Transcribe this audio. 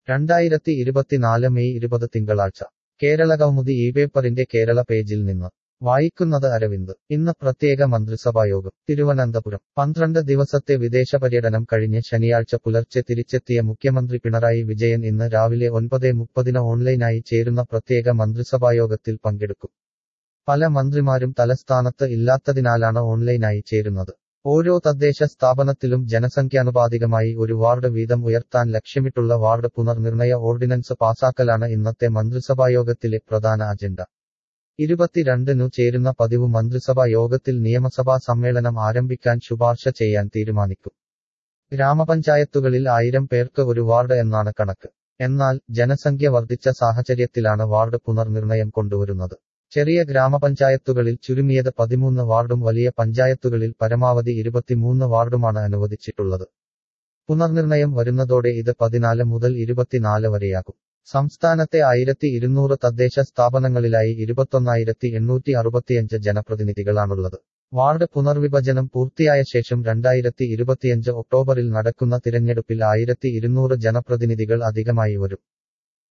രണ്ടായിരത്തി ഇരുപത്തിനാല് മെയ് ഇരുപത് തിങ്കളാഴ്ച കേരള കൗമുദി ഈ പേപ്പറിന്റെ കേരള പേജിൽ നിന്ന് വായിക്കുന്നത് അരവിന്ദ് ഇന്ന് പ്രത്യേക മന്ത്രിസഭായോഗം തിരുവനന്തപുരം പന്ത്രണ്ട് ദിവസത്തെ വിദേശ പര്യടനം കഴിഞ്ഞ് ശനിയാഴ്ച പുലർച്ചെ തിരിച്ചെത്തിയ മുഖ്യമന്ത്രി പിണറായി വിജയൻ ഇന്ന് രാവിലെ ഒൻപത് മുപ്പതിന് ഓൺലൈനായി ചേരുന്ന പ്രത്യേക മന്ത്രിസഭായോഗത്തിൽ പങ്കെടുക്കും പല മന്ത്രിമാരും തലസ്ഥാനത്ത് ഇല്ലാത്തതിനാലാണ് ഓൺലൈനായി ചേരുന്നത് ഓരോ തദ്ദേശ സ്ഥാപനത്തിലും ജനസംഖ്യാനുപാതികമായി ഒരു വാർഡ് വീതം ഉയർത്താൻ ലക്ഷ്യമിട്ടുള്ള വാർഡ് പുനർനിർണയ ഓർഡിനൻസ് പാസാക്കലാണ് ഇന്നത്തെ മന്ത്രിസഭായോഗത്തിലെ പ്രധാന അജണ്ട ഇരുപത്തിരണ്ടിനു ചേരുന്ന പതിവ് മന്ത്രിസഭാ യോഗത്തിൽ നിയമസഭാ സമ്മേളനം ആരംഭിക്കാൻ ശുപാർശ ചെയ്യാൻ തീരുമാനിക്കും ഗ്രാമപഞ്ചായത്തുകളിൽ ആയിരം പേർക്ക് ഒരു വാർഡ് എന്നാണ് കണക്ക് എന്നാൽ ജനസംഖ്യ വർദ്ധിച്ച സാഹചര്യത്തിലാണ് വാർഡ് പുനർനിർണയം കൊണ്ടുവരുന്നത് ചെറിയ ഗ്രാമപഞ്ചായത്തുകളിൽ ചുരുങ്ങിയത് പതിമൂന്ന് വാർഡും വലിയ പഞ്ചായത്തുകളിൽ പരമാവധി ഇരുപത്തിമൂന്ന് വാർഡുമാണ് അനുവദിച്ചിട്ടുള്ളത് പുനർനിർണയം വരുന്നതോടെ ഇത് പതിനാല് മുതൽ ഇരുപത്തിനാല് വരെയാകും സംസ്ഥാനത്തെ ആയിരത്തി ഇരുന്നൂറ് തദ്ദേശ സ്ഥാപനങ്ങളിലായി ഇരുപത്തൊന്നായിരത്തി എണ്ണൂറ്റി അറുപത്തിയഞ്ച് ജനപ്രതിനിധികളാണുള്ളത് വാർഡ് പുനർവിഭജനം പൂർത്തിയായ ശേഷം രണ്ടായിരത്തി ഇരുപത്തിയഞ്ച് ഒക്ടോബറിൽ നടക്കുന്ന തിരഞ്ഞെടുപ്പിൽ ആയിരത്തി ഇരുന്നൂറ് ജനപ്രതിനിധികൾ അധികമായി വരും